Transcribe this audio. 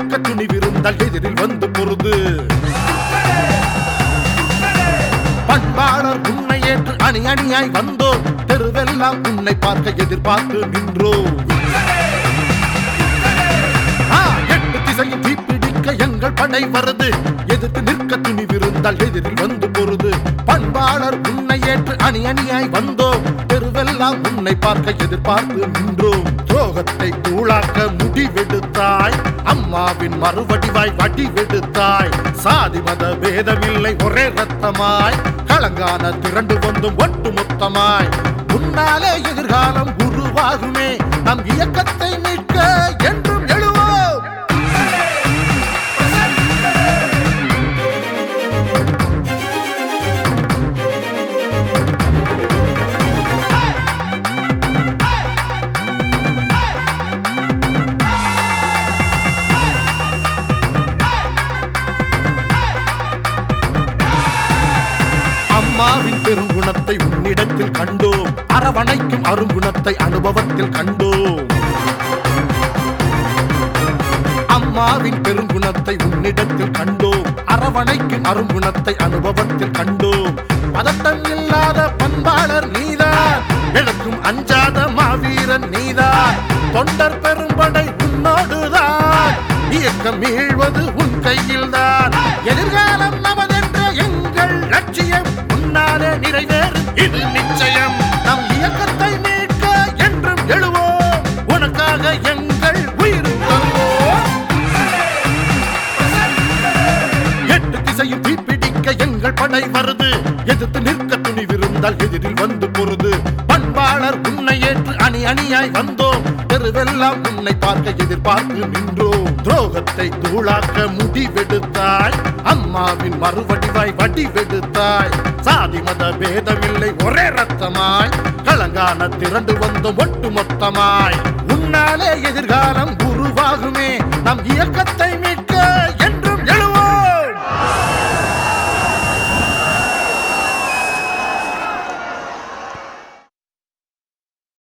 நிற்க துணிவிருந்தால் எதிரில் வந்து பொருது பண்பாளர் உன்னை ஏற்று அணி அணியாய் வந்தோம் தெருவெல்லாம் உன்னை பார்க்க எதிர்பார்த்து நின்றோம் ஆ, எட்டு திசையும் தீப்பிடிக்க எங்கள் படை வருது எதிர்த்து நிற்க துணிவிருந்தால் எதிரில் வந்து பொருது பண்பாளர் உன்னை ஏற்று அணி அணியாய் வந்தோம் தெருவெல்லாம் உன்னை பார்க்க எதிர்பார்த்து நின்றோம் துரோகத்தை தூளாக்க முடிவெடுத்தாய் அம்மாவின் மறுவடிவாய் வடிவெடுத்தாய் சாதி மத பேதமில்லை ஒரே ரத்தமாய் களங்கான திரண்டு வந்தும் ஒட்டு மொத்தமாய் உன்னாலே எதிர்காலம் உருவாகுமே நம் இயக்கத்தை மீட்க என்றும் எழுவோம் அம்மாவின் பெருங்குணத்தை உன்னிடத்தில் கண்டோம் அரவணைக்கும் அருங்குணத்தை அனுபவத்தில் கண்டோம் அம்மாவின் பெருங்குணத்தை உன்னிடத்தில் கண்டோம் அரவணைக்கும் அருங்குணத்தை அனுபவத்தில் கண்டோம் பதட்டம் இல்லாத பண்பாளர் நீதான் எனக்கும் அஞ்சாத மாவீரன் நீதான் தொண்டர் பெரும்படை உன்னோடுதான் இயக்கம் மீழ்வது உன் கையில்தான் எதிர்காலம் நமதென்ற எங்கள் லட்சியம் உன்னாலே நிறைவேறும் இது நிச்சயம் நம் இயக்கத்தை மீட்க என்றும் எழுவோம் உனக்காக எங்கள் உயிர் தருவோம் எட்டு திசையும் தீப்பிடிக்க எங்கள் படை வருது எதிர்த்து நிற்க துணிவிருந்தால் எதிரில் வந்து பொருது பண்பாளர் உன்னை ஏற்று அணி அணியாய் வந்தோம் தெருவெல்லாம் உன்னை பார்க்க எதிர்பார்த்து நின்றோம் துரோகத்தை தூளாக்க முடிவெடுத்தாய் அம்மாவின் மறுவடிவாய் வடிவெடுத்தாய் சாதி மத பேதமில்லை ஒரே ரத்தமாய் களங்கான திரண்டு வந்த ஒட்டு மொத்தமாய் உன்னை